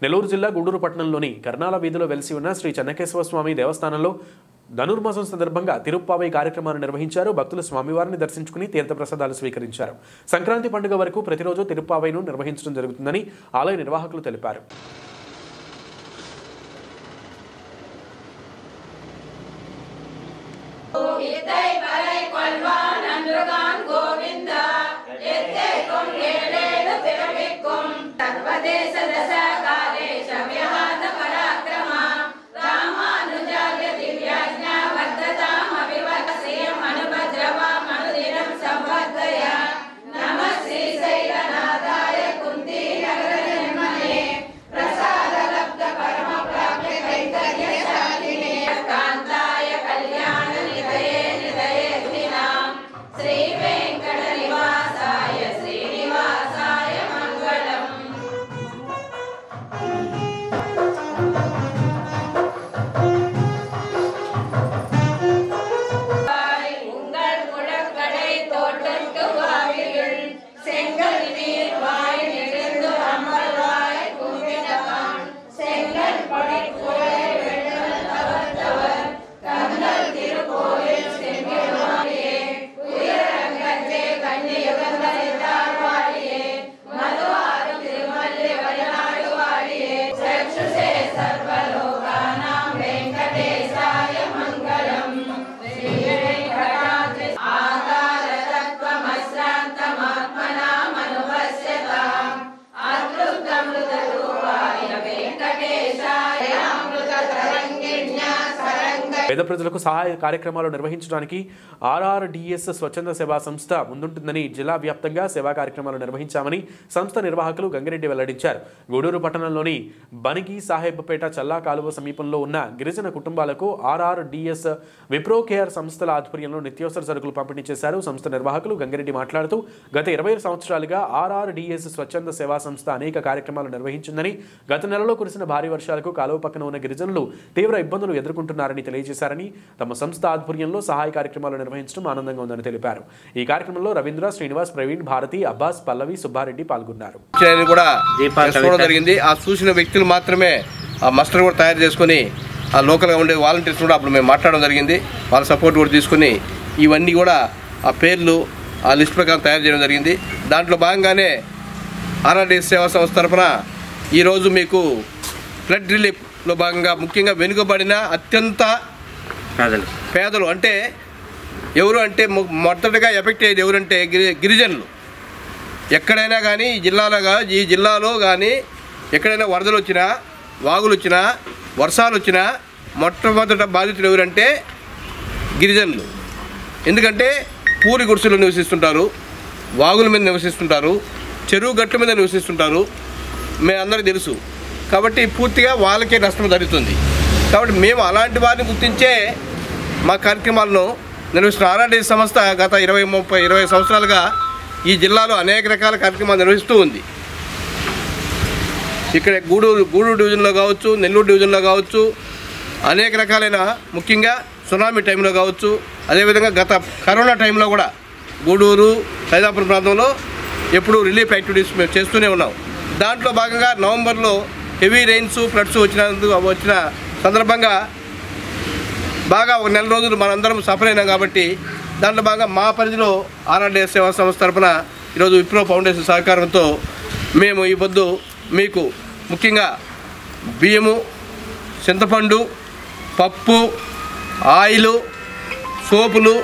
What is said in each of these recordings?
నెల్లూరు జిల్లా గూడూరు పట్టణంలోని కర్ణాల వీధిలో వెలిసి ఉన్న శ్రీ చెన్నకేశ్వర స్వామి దేవస్థానంలో ధనుర్మాసం సందర్భంగా తిరుప్పావై కార్యక్రమాన్ని నిర్వహించారు భక్తులు స్వామివారిని దర్శించుకుని తీర్థప్రసాదాలు స్వీకరించారు సంక్రాంతి పండుగ వరకు ప్రతిరోజు తిరుప్పావైను నిర్వహించడం జరుగుతుందని ఆలయ నిర్వాహకులు తెలిపారు உங்கள் முழக்கடை தோட்டத்து வாயிலுள் செங்கல் நீர் வாய் நெடுந்து அமர்வாய் குவிதவான் செங்கல் படைப்புரை வெள்ளல் தவத்தவர் கந்தல் திருக்கோயில் செங்கிடுவாயே உயரங்கத்தே கன்னியுகந்தரித்தார் வாழியே மதுவாரும் திருமல்லி வயநாடு வாழியே சக்ஷுசே சர்வலோகானாம் வெங்கடேசாய மங்களம் ఆధారతత్వమశ్రాంతమాత్మనామనుపశ్యతాం అతృప్తమృతరూపాయ వెంకటేశాయ అమృతతరంగిణ్యా సరంగ పేద ప్రజలకు సహాయ కార్యక్రమాలు నిర్వహించడానికి ఆర్ఆర్డిఎస్ స్వచ్ఛంద సేవా సంస్థ ముందుంటుందని జిల్లా వ్యాప్తంగా సేవా కార్యక్రమాలు నిర్వహించామని సంస్థ నిర్వాహకులు గంగిరెడ్డి వెల్లడించారు గూడూరు పట్టణంలోని బనిగి సాహెబ్పేట చల్లా కాలువ సమీపంలో ఉన్న గిరిజన కుటుంబాలకు ఆర్ఆర్డిఎస్ విప్రో కేర్ సంస్థల ఆధ్వర్యంలో నిత్యావసర సరుకులు పంపిణీ చేశారు సంస్థ నిర్వాహకులు గంగిరెడ్డి మాట్లాడుతూ గత ఇరవై సంవత్సరాలుగా ఆర్ఆర్డిఎస్ స్వచ్ఛంద సేవా సంస్థ అనేక కార్యక్రమాలు నిర్వహించిందని గత నెలలో కురిసిన భారీ వర్షాలకు కాలువ పక్కన ఉన్న గిరిజనులు తీవ్ర ఇబ్బందులు ఎదుర్కొంటున్నారని తెలియజేశారని తమ సంస్థ ఆధ్వర్యంలో సహాయ కార్యక్రమాలు నిర్వహించడం ఆనందంగా ఉందని తెలిపారు ఈ కార్యక్రమంలో రవీంద్ర శ్రీనివాస్ ప్రవీణ్ భారతి అబ్బాస్ పల్లవి సుబ్బారెడ్డి పాల్గొన్నారు అని కూడా చూడడం జరిగింది ఆ చూసిన వ్యక్తులు మాత్రమే ఆ మస్టర్ కూడా తయారు చేసుకొని ఆ లోకల్గా ఉండే వాలంటీర్స్ కూడా అప్పుడు మేము మాట్లాడడం జరిగింది వాళ్ళ సపోర్ట్ కూడా తీసుకుని ఇవన్నీ కూడా ఆ పేర్లు ఆ లిస్ట్ ప్రకారం తయారు చేయడం జరిగింది దాంట్లో భాగంగానే ఆర్ఆర్డీఎస్ సేవా సంస్థ తరఫున ఈరోజు మీకు ఫ్లడ్ రిలీఫ్లో భాగంగా ముఖ్యంగా వెనుకబడిన అత్యంత పేదలు అంటే ఎవరు అంటే మొ- మొదటగా ఎఫెక్ట్ అయ్యేది ఎవరంటే గిరి గిరిజనులు ఎక్కడైనా కానీ ఈ జిల్లాలో గా- ఈ జిల్లాలో కానీ ఎక్కడైనా వరదలు వచ్చినా వాగులు వచ్చినా వర్షాలు వచ్చినా మొట్టమొదట బాధితులు ఎవరంటే గిరిజనులు ఎందుకంటే పూరి గుడిసెలు నివసిస్తుంటారు వాగుల మీద నివసిస్తుంటారు చెరువు గట్ల మీద నివసిస్తుంటారు మేము అందరికీ తెలుసు కాబట్టి పూర్తిగా వాళ్ళకే నష్టం జరుగుతుంది కాబట్టి మేము అలాంటి వారిని గుర్తించే మా కార్యక్రమాలను నిర్వహిస్తున్న ఆర్ఆర్డీ సంస్థ గత ఇరవై ముప్పై ఇరవై సంవత్సరాలుగా ఈ జిల్లాలో అనేక రకాల కార్యక్రమాలు నిర్వహిస్తూ ఉంది ఇక్కడ గూడూరు గూడూరు డివిజన్లో కావచ్చు నెల్లూరు డివిజన్లో కావచ్చు అనేక రకాలైన ముఖ్యంగా సునామీ టైంలో కావచ్చు అదేవిధంగా గత కరోనా టైంలో కూడా గూడూరు సైదాపురం ప్రాంతంలో ఎప్పుడు రిలీఫ్ యాక్టివిటీస్ మేము చేస్తూనే ఉన్నాం దాంట్లో భాగంగా నవంబర్లో హెవీ రెయిన్స్ ఫ్లడ్స్ వచ్చినందుకు వచ్చిన సందర్భంగా బాగా ఒక నెల రోజులు మనందరం సఫర్ అయినాం కాబట్టి దాంట్లో భాగంగా మా పరిధిలో ఆర్ఆర్డీఎస్ సేవా సంస్థ తరఫున ఈరోజు విప్రో ఫౌండేషన్ సహకారంతో మేము ఈ పొద్దు మీకు ముఖ్యంగా బియ్యము చింతపండు పప్పు ఆయిలు సోపులు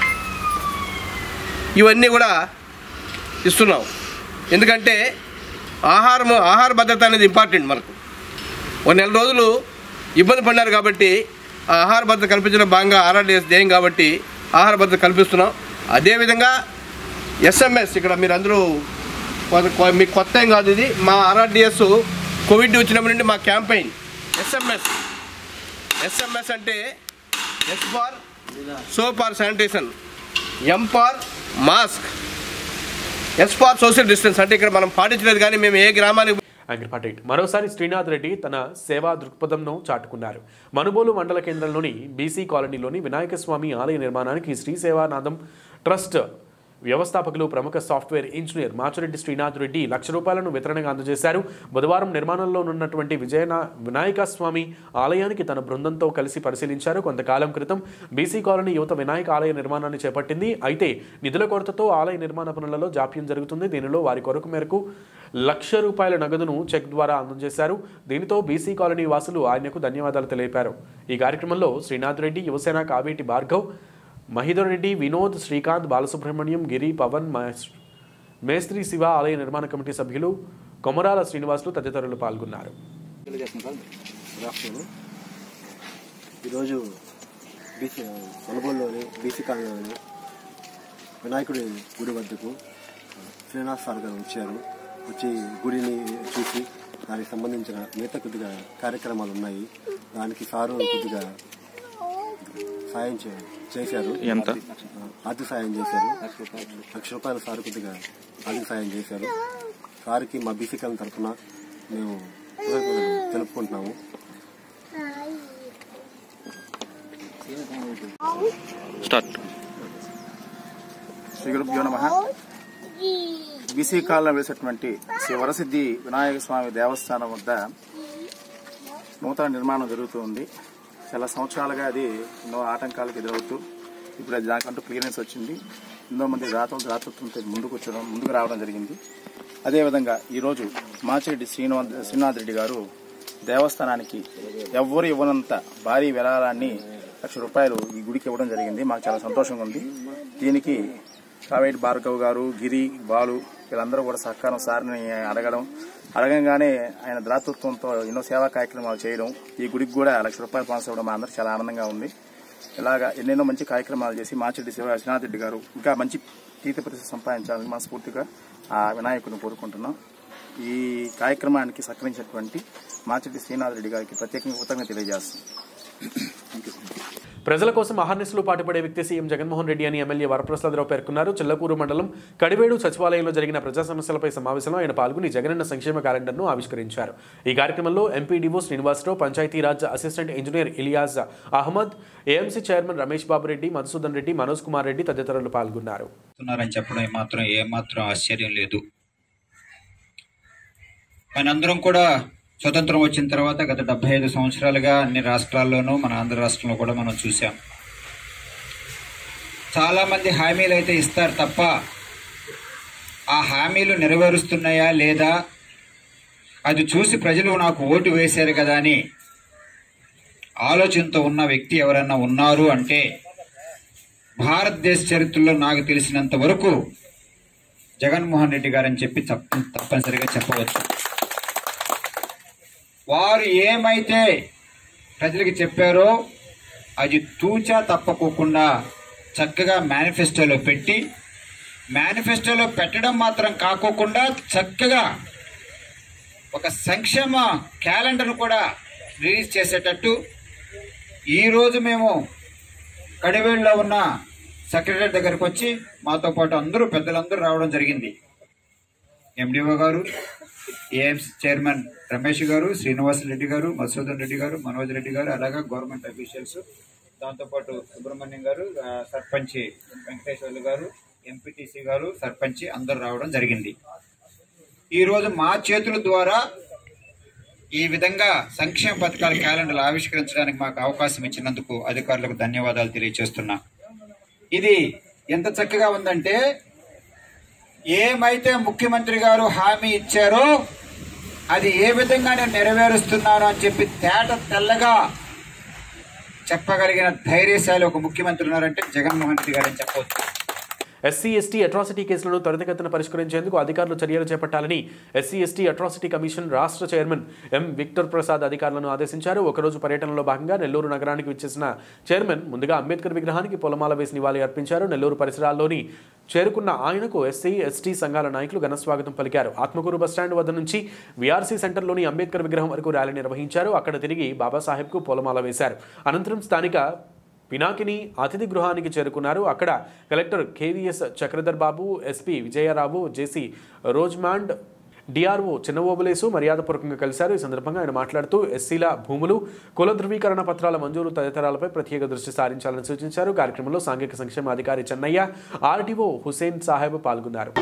ఇవన్నీ కూడా ఇస్తున్నాం ఎందుకంటే ఆహారము ఆహార భద్రత అనేది ఇంపార్టెంట్ మనకు ఒక నెల రోజులు ఇబ్బంది పడినారు కాబట్టి ఆ ఆహార భద్రత కల్పించడం భాగంగా ఆర్ఆర్డీఎస్ ధ్యేయం కాబట్టి ఆహార భద్రత కల్పిస్తున్నాం అదేవిధంగా ఎస్ఎంఎస్ ఇక్కడ మీరు అందరూ కొ- కొ- మీకు కొత్త ఏం కాదు ఇది మా ఆర్ఆర్డీఎస్ కోవిడ్ వచ్చినప్పటి నుండి మా క్యాంపెయిన్ ఎస్ఎంఎస్ ఎస్ఎంఎస్ అంటే S for soap or sanitation M for mask S for social distance అంటే ఇక్కడ మనం పాటించలేదు కానీ మేము ఏ గ్రామానికి అంకిపాటి మరోసారి శ్రీనాథ్ రెడ్డి తన సేవా దృక్పథంను చాటుకున్నారు మనుబోలు మండల కేంద్రంలోని బీసీ కాలనీలోని వినాయక స్వామి ఆలయ నిర్మాణానికి శ్రీ సేవానాథం ట్రస్ట్ వ్యవస్థాపకులు ప్రముఖ సాఫ్ట్వేర్ ఇంజనీర్ మాచిరెడ్డి శ్రీనాథ్ రెడ్డి లక్ష రూపాయలను వితరణగా అందజేశారు బుధవారం నిర్మాణంలో ఉన్నటువంటి విజయన వినాయక స్వామి ఆలయానికి తన బృందంతో కలిసి పరిశీలించారు కొంతకాలం క్రితం బీసీ కాలనీ యువత వినాయక ఆలయ నిర్మాణాన్ని చేపట్టింది అయితే నిధుల కొరతతో ఆలయ నిర్మాణ పనులలో జాప్యం జరుగుతుంది దీనిలో వారి కొరకు మేరకు లక్ష రూపాయల నగదును చెక్ ద్వారా అందజేశారు దీనితో బీసీ కాలనీ వాసులు ఆయనకు ధన్యవాదాలు తెలిపారు ఈ కార్యక్రమంలో శ్రీనాథ్ రెడ్డి యువసేన కావేటి భార్గవ్ మహిధర్ రెడ్డి వినోద్ శ్రీకాంత్ బాలసుబ్రహ్మణ్యం గిరి పవన్ మహేష్ మేస్త్రి శివ ఆలయ నిర్మాణ కమిటీ సభ్యులు కొమరాల శ్రీనివాసులు తదితరులు పాల్గొన్నారు తెలియజేస్తున్నాను గుడ్ ఆఫ్టర్నూన్ ఈరోజు బీసీ కొలబోలులోని బీసీ కాలనీలోని వినాయకుడి గుడి వద్దకు శ్రీనివాస్ సార్ గారు వచ్చారు వచ్చి గుడిని చూసి దానికి సంబంధించిన మిగతా కొద్దిగా కార్యక్రమాలు ఉన్నాయి దానికి సారు కొద్దిగా సాయం చే- చేశారు ఎంత? ఆర్థిక సాయం చేశారు లక్ష రూపాయల సారు కొద్దిగా ఆర్థిక సాయం చేశారు సార్కి మా బీసీ కాలనీ తరఫున మేము కృతజ్ఞతలు తెలుపుకుంటున్నాము స్టార్ట్ శ్రీ గురుభ్యో నమ బీసీ కాలంలో వేసేటువంటి శ్రీ వరసిద్ధి వినాయక స్వామి దేవస్థానం వద్ద నూతన నిర్మాణం జరుగుతూ ఉంది చాలా సంవత్సరాలుగా అది ఎన్నో ఆటంకాలకు ఎదురవుతూ ఇప్పుడు అది దానికంటూ క్లియరెన్స్ వచ్చింది ఎన్నో మంది రాత రాతృత్వంతో ముందుకు వచ్చడం ముందుకు రావడం జరిగింది అదేవిధంగా ఈరోజు మాచిరెడ్డి శ్రీనివాస్ శ్రీనాథ్ రెడ్డి గారు దేవస్థానానికి ఎవ్వరు ఇవ్వనంత భారీ విరాళాన్ని లక్ష రూపాయలు ఈ గుడికి ఇవ్వడం జరిగింది మాకు చాలా సంతోషంగా ఉంది దీనికి కావేటి భార్గవ్ గారు గిరి బాలు వీళ్ళందరూ కూడా సహకారం సార్ని అడగడం అడగంగానే ఆయన దాతృత్వంతో ఎన్నో సేవా కార్యక్రమాలు చేయడం ఈ గుడికి కూడా లక్ష రూపాయలు పంచడం మా అందరికి చాలా ఆనందంగా ఉంది ఇలాగా ఎన్నెన్నో మంచి కార్యక్రమాలు చేసి మాచెడ్డి శివ శ్రీనాథ్ రెడ్డి గారు ఇంకా మంచి కీర్తి ప్రతిష్ట సంపాదించాలని మనస్ఫూర్తిగా ఆ వినాయకుడిని కోరుకుంటున్నాం ఈ కార్యక్రమానికి సహకరించినటువంటి మాచెడ్డి శ్రీనాథ్ రెడ్డి గారికి ప్రత్యేకంగా కృతజ్ఞత తెలియజేస్తాం ప్రజల కోసం అహర్నిశలు పాటుపడే వ్యక్తి సీఎం జగన్మోహన్ రెడ్డి అని ఎమ్మెల్యే వరప్రసాదరావు పేర్కొన్నారు చెల్లకూరు మండలం కడివేడు సచివాలయంలో జరిగిన ప్రజా సమస్యలపై సమావేశంలో ఆయన పాల్గొని జగనన్న సంక్షేమ క్యాలెండర్ను ఆవిష్కరించారు ఈ కార్యక్రమంలో MPDO Srinivasarao Panchayati Raj assistant engineer Ilyas Ahmed AMC chairman Ramesh Babu Reddy Madhusudan Reddy Manoj Kumar Reddy తదితరులు పాల్గొన్నారు చేస్తున్నారని చెప్పడం మాత్రం ఏమాత్రం ఆశ్చర్యం లేదు మనందరం కూడా స్వతంత్రం వచ్చిన తర్వాత గత డెబ్బై ఐదు సంవత్సరాలుగా అన్ని రాష్ట్రాల్లోనూ మన ఆంధ్ర రాష్ట్రంలో కూడా మనం చూసాం చాలా మంది హామీలు అయితే ఇస్తారు తప్ప ఆ హామీలు నెరవేరుస్తున్నాయా లేదా అది చూసి ప్రజలు నాకు ఓటు వేశారు కదా అని ఆలోచనతో ఉన్న వ్యక్తి ఎవరన్నా ఉన్నారు అంటే భారతదేశ చరిత్రలో నాకు తెలిసినంత వరకు జగన్మోహన్ రెడ్డి గారని చెప్పి తప్ప తప్పనిసరిగా చెప్పవచ్చు వారు ఏమైతే ప్రజలకు చెప్పారో అది తూచా తప్పకోకుండా చక్కగా మేనిఫెస్టోలో పెట్టి మేనిఫెస్టోలో పెట్టడం మాత్రం కాకోకుండా చక్కగా ఒక సంక్షేమ క్యాలెండర్ కూడా రిలీజ్ చేసేటట్టు ఈరోజు మేము కడివేళ్ళలో ఉన్న సెక్రటరీ దగ్గరకు వచ్చి మాతో పాటు అందరూ పెద్దలందరూ రావడం జరిగింది ఎండిఓ గారు ఏఎంసీ చైర్మన్ రమేష్ గారు శ్రీనివాస్ రెడ్డి గారు మధుసూదన్ రెడ్డి గారు మనోజ్ రెడ్డి గారు అలాగే గవర్నమెంట్ అఫీషియల్స్ దాంతోపాటు సుబ్రహ్మణ్యం గారు ఆ, సర్పంచ్ వెంకటేశ్వర్లు గారు ఎంపీటీసీ గారు సర్పంచ్ అందరూ రావడం జరిగింది ఈ రోజు మా చేతుల ద్వారా ఈ విధంగా సంక్షేమ పథకాల క్యాలెండర్ ఆవిష్కరించడానికి మాకు అవకాశం ఇచ్చినందుకు అధికారులకు ధన్యవాదాలు తెలియజేస్తున్నా ఇది ఎంత చక్కగా ఉందంటే ఏమైతే ముఖ్యమంత్రి గారు హామీ ఇచ్చారో అది ఏ విధంగా నేను నెరవేరుస్తున్నాను అని చెప్పి తేట తెల్లగా చెప్పగలిగిన ధైర్యశాలి ఒక ముఖ్యమంత్రి ఉన్నారంటే జగన్మోహన్ రెడ్డి గారని చెప్పవచ్చు ఎస్సీ ఎస్టీ అట్రాసిటీ కేసులను త్వరితగతిన పరిష్కరించేందుకు అధికారులు చర్యలు చేపట్టాలని ఎస్సీ ఎస్టీ అట్రాసిటీ కమిషన్ రాష్ట్ర చైర్మన్ ఎం విక్టర్ ప్రసాద్ అధికారులను ఆదేశించారు ఒకరోజు పర్యటనలో భాగంగా నెల్లూరు నగరానికి విచ్చేసిన చైర్మన్ ముందుగా అంబేద్కర్ విగ్రహానికి పొలమాల వేసి నివాళి అర్పించారు నెల్లూరు పరిసరాల్లోని చేరుకున్న ఆయనకు ఎస్సీ ఎస్టీ సంఘాల నాయకులు ఘనస్వాగతం పలికారు ఆత్మకూరు బస్టాండ్ వద్ద నుంచి వీఆర్సీ సెంటర్లోని అంబేద్కర్ విగ్రహం వరకు ర్యాలీ నిర్వహించారు అక్కడ తిరిగి బాబాసాహెబ్కు పూలమాల వేశారు అనంతరం స్థానిక పినాకిని అతిథి గృహానికి చేరుకున్నారు అక్కడ collector KVS Chakradhar Babu SP Vijayarao JC Rosemond DRO Chinna Obulesu మర్యాదపూర్వకంగా కలిశారు ఈ సందర్భంగా ఆయన మాట్లాడుతూ ఎస్సీల భూములు కుల ధృవీకరణ పత్రాల మంజూరు తదితరాలపై ప్రత్యేక దృష్టి సారించాలని సూచించారు కార్యక్రమంలో సాంఘిక సంక్షేమ అధికారి చెన్నయ్య ఆర్డీఓ హుసేన్ సాహెబ్ పాల్గొన్నారు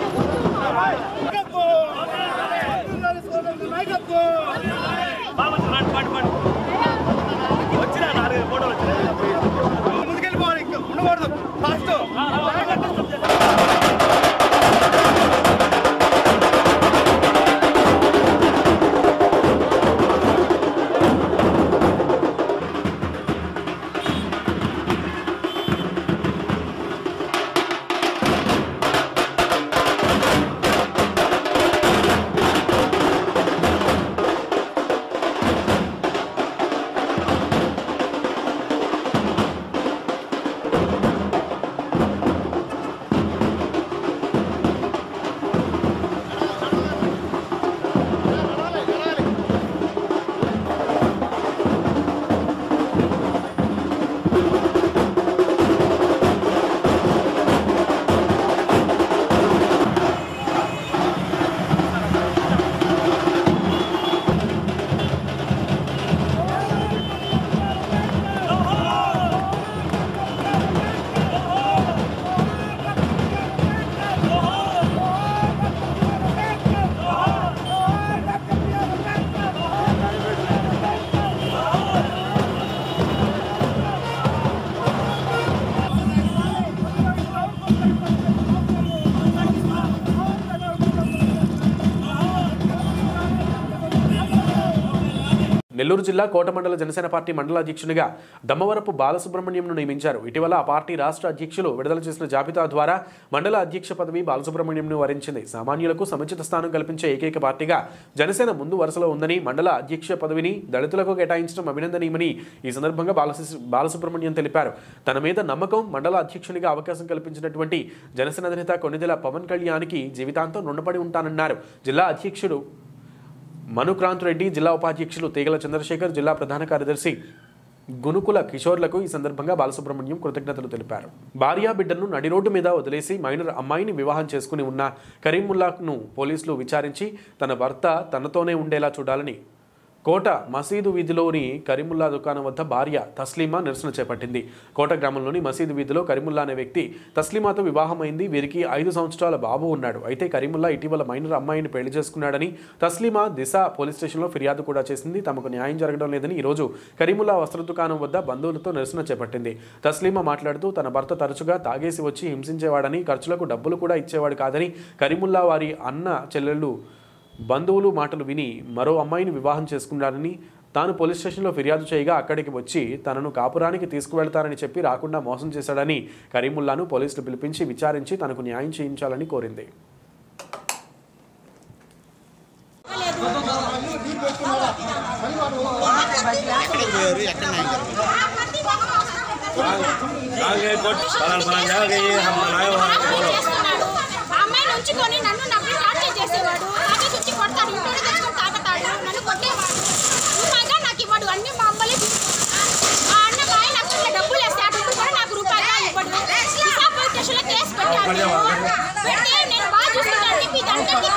నెల్లూరు జిల్లా కోటమండల జనసేన పార్టీ మండల అధ్యక్షునిగా దమ్మవరపు బాలసుబ్రహ్మణ్యంను నియమించారు ఇటీవల ఆ పార్టీ రాష్ట్ర అధ్యక్షులు విడుదల చేసిన జాబితా ద్వారా మండల అధ్యక్ష పదవి బాలసుబ్రహ్మణ్యంను వరించింది సామాన్యులకు సముచిత స్థానం కల్పించే ఏకైక పార్టీగా జనసేన ముందు వరుసలో ఉందని మండల అధ్యక్ష పదవిని దళితులకు కేటాయించడం అభినందనీయమని ఈ సందర్భంగా బాలసు బాలసుబ్రహ్మణ్యం తెలిపారు తన మీద నమ్మకం మండల అధ్యక్షునిగా అవకాశం కల్పించినటువంటి జనసేన అధినేత కొన్నిదెల పవన్ కళ్యాణ్కి జీవితాంతం రుణపడి ఉంటానన్నారు జిల్లా అధ్యక్షుడు మనుక్రాంత్ రెడ్డి జిల్లా ఉపాధ్యక్షులు తీగల చంద్రశేఖర్ జిల్లా ప్రధాన కార్యదర్శి గునుకుల కిషోర్లకు ఈ సందర్భంగా బాలసుబ్రహ్మణ్యం కృతజ్ఞతలు తెలిపారు భార్యా బిడ్డను నడి రోడ్డు మీద వదిలేసి మైనర్ అమ్మాయిని వివాహం చేసుకుని ఉన్న కరీముల్లాను పోలీసులు విచారించి తన భర్త తనతోనే ఉండేలా చూడాలని కోట మసీదు వీధిలోని కరీముల్లా దుకాణం వద్ద భార్య తస్లీమా నిరసన చేపట్టింది కోట గ్రామంలోని మసీదు వీధిలో కరీముల్లా అనే వ్యక్తి తస్లీమాతో వివాహమైంది వీరికి ఐదు సంవత్సరాల బాబు ఉన్నాడు అయితే కరీముల్లా ఇటీవల మైనర్ అమ్మాయిని పెళ్లి చేసుకున్నాడని తస్లీమా దిశ పోలీస్ స్టేషన్లో ఫిర్యాదు కూడా చేసింది తమకు న్యాయం జరగడం లేదని ఈరోజు కరీముల్లా వస్త్ర దుకాణం వద్ద బంధువులతో నిరసన చేపట్టింది తస్లీమా మాట్లాడుతూ తన భర్త తరచుగా తాగేసి వచ్చి హింసించేవాడని ఖర్చులకు డబ్బులు కూడా ఇచ్చేవాడు కాదని కరీముల్లా వారి అన్న చెల్లెళ్ళు బంధువులు మాటలు విని మరో అమ్మాయిని వివాహం చేసుకున్నారని తాను పోలీస్ స్టేషన్లో ఫిర్యాదు చేయగా అక్కడికి వచ్చి తనను కాపురానికి తీసుకువెళ్తారని చెప్పి రాకుండా మోసం చేశాడని కరీముల్లాను పోలీసులు పిలిపించి విచారించి తనకు న్యాయం చేయించాలని కోరింది అమ్మాయిని ఉంచుకొని నన్ను నవ్వి టార్చర్ చేసేవాడు నాకే వచ్చి కొడతాడు ఇంట్లో తెచ్చుకొని తాగుతాడు నన్ను కొట్టేవాడు రూపాయిగా నాకు ఇవ్వడు అన్ని మా అమ్మలే మా అన్న మా ఆయన లక్షల డబ్బులు వేస్తే ఆ డబ్బులు కూడా నాకు రూపాయిగా ఇవ్వడు దిశా పోలీస్ స్టేషన్లో కేసు పెట్టాను నేను. పెడితే నేను బాగా చూసుకుంటాను చెప్పి ఇదంతా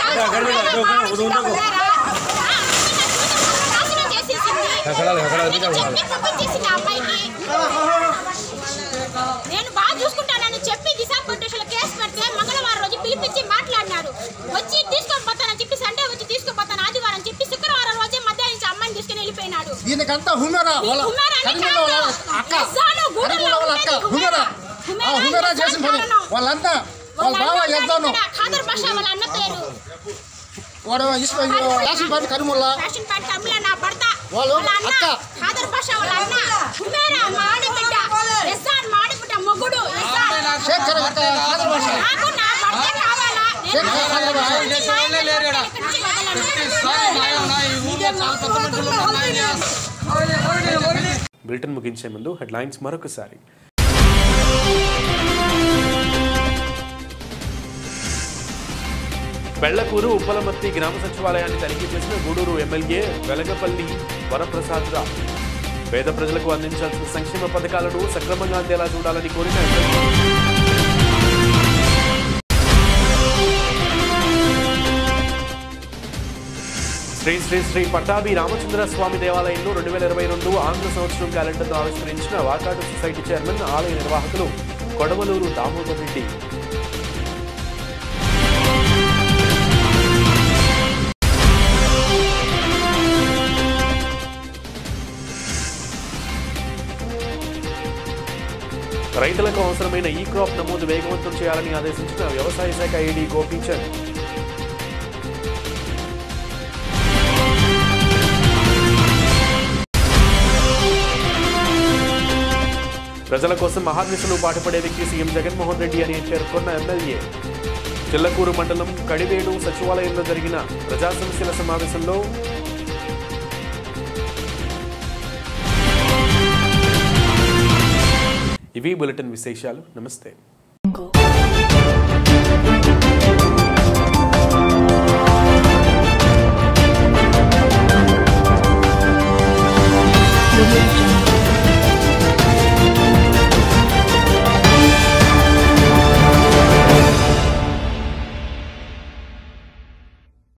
నాశనం చేసేసింది చెప్పి పంపించేసింది ఆ అమ్మాయికి నేను బాగా చూసుకుంటానని చెప్పి దిశా పొలిటీషన్లో కేసు పెడితే మంగళవారం రోజు పిలిపించి మాట్లాడినాడు వచ్చి తీసుకొని పోతానని చెప్పి సండే వచ్చి తీసుకొని పోతాను ఆదివారం చెప్పి శుక్రవారం రోజే మధ్యాహ్నం నుంచి అమ్మాయిని తీసుకుని వెళ్ళిపోయినాడు దీనికంతా హుమేరా వాళ్ళ హుమేరా అని కరీముల్లా వాళ్ళ కాదు. అక్క ఎస్సాను గూడెంలో కరీముల్లా వాళ్ళ అక్క ఉండేది హుమేరా హుమేరా. ఆ హుమేరా హుమేరా చేసిన పని కారణం. వాళ్ళంతా వాళ్ళ బావ వాళ్ళ అన్న ఎద్దాను ఇక్కడ ఖాదర్ భాష వాళ్ళ అన్న పేరు వాడు ఇసుక రాసిన పని కరీముల్లా ఫ్యాషన్ ప్యాంట్ అమ్ముల నా భర్త వాళ్ళు వాళ్ళ అన్న అక్క. ఖాదర్ భాష వాళ్ళ అన్న హుమేరా మా ఆడబిడ్డ ఎస్సాన్ మా ఆడబిడ్డ మొగుడు ఎస్సాన్ శేఖర్ అక్క కాదర్ భాష నాకు నా భర్త కావాలా నేను శేఖర్ కాదర్ భాష బులెటిన్ ముగించే ముందు హెడ్లైన్స్ మరొకసారి పెళ్లకూరు ఉప్పలమర్తి గ్రామ సచివాలయాన్ని తనిఖీ చేసిన గూడూరు ఎమ్మెల్యే వెలగపల్లి వరప్రసాదరావు పేద ప్రజలకు అందించాల్సిన సంక్షేమ పథకాలను సక్రమంగా అందేలా చూడాలని కోరిన ఎమ్మెల్యే శ్రీ శ్రీ శ్రీ పట్టాభి రామచంద్ర స్వామి దేవాలయంలో రెండు వేల ఇరవై రెండు ఆంధ్ర సంవత్సరం క్యాలెండర్ను ఆవిష్కరించిన వాకాడు సొసైటీ చైర్మన్ ఆలయ నిర్వాహకులు కొడవలూరు దామోదర్ రెడ్డి రైతులకు అవసరమైన ఈ క్రాప్ నమోదు వేగవంతం చేయాలని ఆదేశించిన వ్యవసాయ శాఖ ఏడీ గోపీచంద్ ప్రజల కోసం మహాద్నిశలు పాటుపడే వ్యక్తి సీఎం జగన్మోహన్ రెడ్డి అని పేర్కొన్న ఎమ్మెల్యే చిల్లకూరు మండలం కడివేడు సచివాలయంలో జరిగిన ప్రజా సమస్యల సమావేశంలో ఇవి బులెటిన్ విశేషాలు నమస్తే